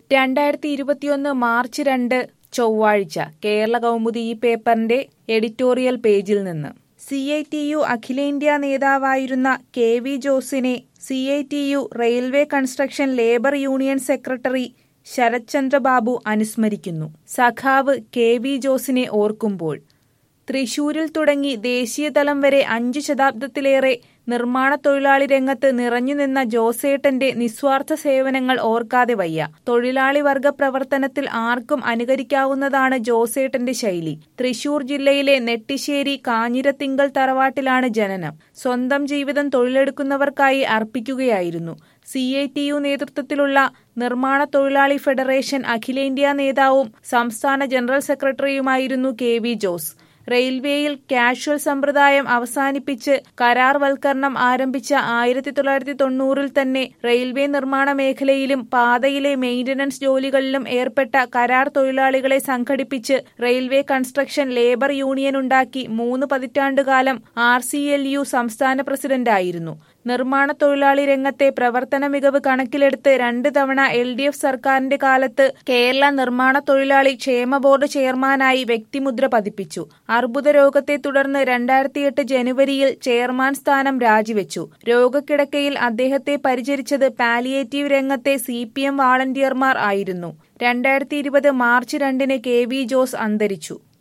രണ്ടായിരത്തി ഇരുപത്തിയൊന്ന് മാർച്ച് രണ്ട് ചൊവ്വാഴ്ച കേരള കൗമുദി ഈ പേപ്പറിന്റെ എഡിറ്റോറിയൽ പേജിൽ നിന്ന് സി ഐ ടി യു അഖിലേന്ത്യാ നേതാവായിരുന്ന കെ വി ജോസിനെ C I T U railway construction labour union secretary Sarathchandra Babu അനുസ്മരിക്കുന്നു സഖാവ് കെ വി ജോസിനെ ഓർക്കുമ്പോൾ തൃശൂരിൽ തുടങ്ങി ദേശീയതലം വരെ അഞ്ചു ശതാബ്ദത്തിലേറെ നിർമ്മാണ തൊഴിലാളി രംഗത്ത് നിറഞ്ഞുനിന്ന ജോസേട്ടന്റെ നിസ്വാർത്ഥ സേവനങ്ങൾ ഓർക്കാതെ വയ്യ തൊഴിലാളി വർഗ പ്രവർത്തനത്തിൽ ആർക്കും അനുകരിക്കാവുന്നതാണ് ജോസേട്ടന്റെ ശൈലി തൃശൂർ ജില്ലയിലെ നെട്ടിശ്ശേരി കാഞ്ഞിരത്തിങ്കൽ തറവാട്ടിലാണ് ജനനം സ്വന്തം ജീവിതം തൊഴിലെടുക്കുന്നവർക്കായി അർപ്പിക്കുകയായിരുന്നു സി ഐ ടി യു നേതൃത്വത്തിലുള്ള നിർമ്മാണ തൊഴിലാളി ഫെഡറേഷൻ അഖിലേന്ത്യാ നേതാവും സംസ്ഥാന ജനറൽ സെക്രട്ടറിയുമായിരുന്നു കെ വി ജോസ് റെയിൽവേയിൽ കാഷ്വൽ സമ്പ്രദായം അവസാനിപ്പിച്ച് കരാർവൽക്കരണം ആരംഭിച്ച ആയിരത്തി തൊള്ളായിരത്തി തൊണ്ണൂറിൽ തന്നെ റെയിൽവേ നിർമ്മാണ മേഖലയിലും പാതയിലെ മെയിന്റനൻസ് ജോലികളിലും ഏർപ്പെട്ട കരാർ തൊഴിലാളികളെ സംഘടിപ്പിച്ച് റെയിൽവേ കൺസ്ട്രക്ഷൻ ലേബർ യൂണിയൻ ഉണ്ടാക്കി മൂന്ന് പതിറ്റാണ്ടുകാലം ആർ സി എൽ യു സംസ്ഥാന പ്രസിഡന്റായിരുന്നു നിർമ്മാണ തൊഴിലാളി രംഗത്തെ പ്രവർത്തന മികവ് കണക്കിലെടുത്ത് രണ്ട് തവണ എൽ ഡി എഫ് സർക്കാരിന്റെ കാലത്ത് കേരള നിർമ്മാണ തൊഴിലാളി ക്ഷേമ ബോർഡ് ചെയർമാനായി വ്യക്തിമുദ്ര പതിപ്പിച്ചു അർബുദ രോഗത്തെ തുടർന്ന് രണ്ടായിരത്തിയെട്ട് ജനുവരിയിൽ ചെയർമാൻ സ്ഥാനം രാജിവെച്ചു രോഗക്കിടക്കയിൽ അദ്ദേഹത്തെ പരിചരിച്ചത് പാലിയേറ്റീവ് രംഗത്തെ സി പി എം വാളണ്ടിയർമാർ ആയിരുന്നു രണ്ടായിരത്തി ഇരുപത് മാർച്ച് രണ്ടിന് കെ വി ജോസ് അന്തരിച്ചു